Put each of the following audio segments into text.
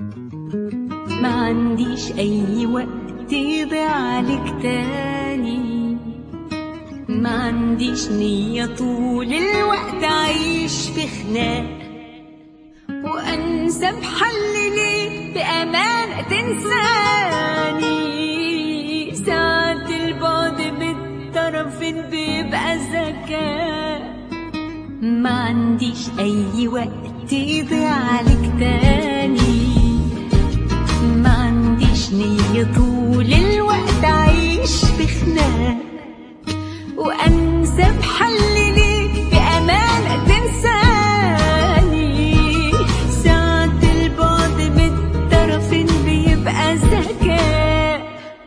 ما عنديش أي وقت يضيع عليك تاني ما عنديش نية طول الوقت أعيش في خناق وأنسى بحل ليه بأمان تنساني ساعات البعد بالطرفين بيبقى ذكاء ما عنديش أي وقت يضيع عليك تاني ما عنديش نية طول الوقت أعيش في خناق وأنسى بحل ليه بأمان تنساني ساعات البعد بالطرفين بيبقى ذكاء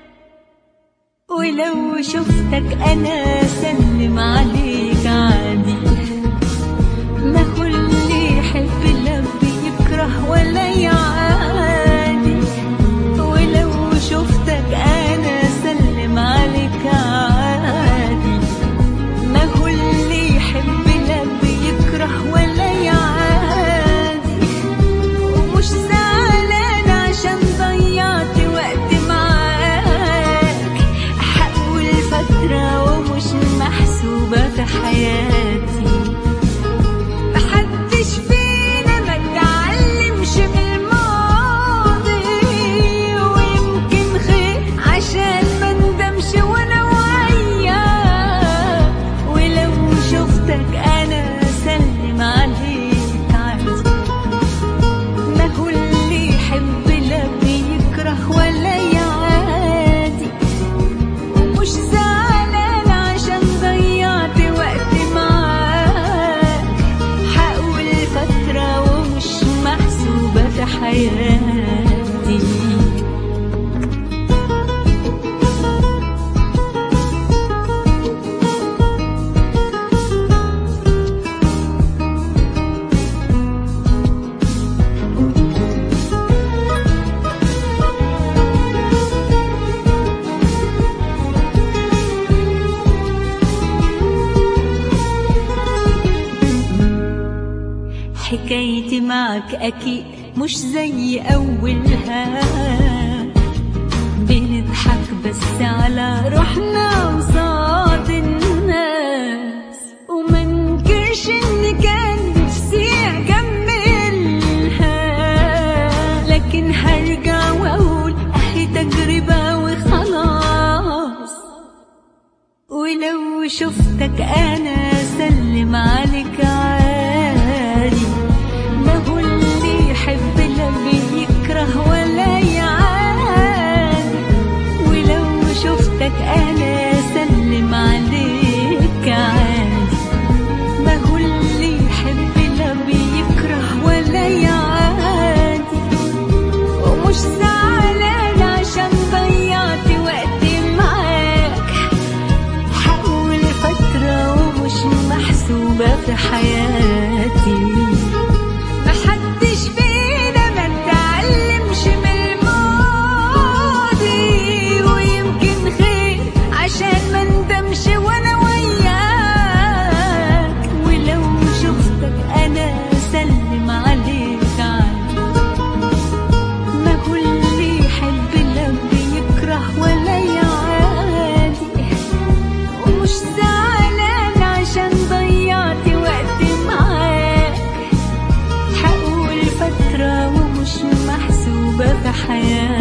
ولو شفتك أنا سلم عليك عادي ما كل يحب لا بيكره ولا يعادي ولو شفتك انا سلم عليك عادي ما كل يحب لا بيكره ولا يعادي ومش زعلان عشان ضيعت وقت معاك حول فترة ومش محسوبة في حياتي محدش فينا ما اتعلمش من الماضي ويمكن خير عشان ما ندمش وانا وياك ولو شفتك انا سلم عليك عادي ما كل يحب لا بيكره ولا يعادي ومش زعلان عشان ضيعت وقت معاك حقول فترة ومش محسوبة في حياتي حكايتي معك أكيد مش زي أولها بنضحك بس على روحنا وصاد الناس ومنكرش إن كان نفسي أكملها لكن هرجع وأقول أهي تجربة وخلاص ولو شفتك انا سلم عليك عادي ما هو اللي يحب لا بيكره ولا يعاني ولو شفتك انا سلم عليك عادي ما هو اللي يحب لا بيكره ولا يعاني ومش زعلان عشان ضيعت وقتي معاك حقول فترة ومش محسوبة في حياتي محدش فينا ما اتعلمش من الماضي ويمكن خير عشان ما ندمش وانا وياك ولو شفتك انا سلم عليك عادي ما كل يحب لا بيكره ولا يعادي ومش زعلان عشان ضيعت وقت معاك حقول فترة ومش محسوبة في حياتي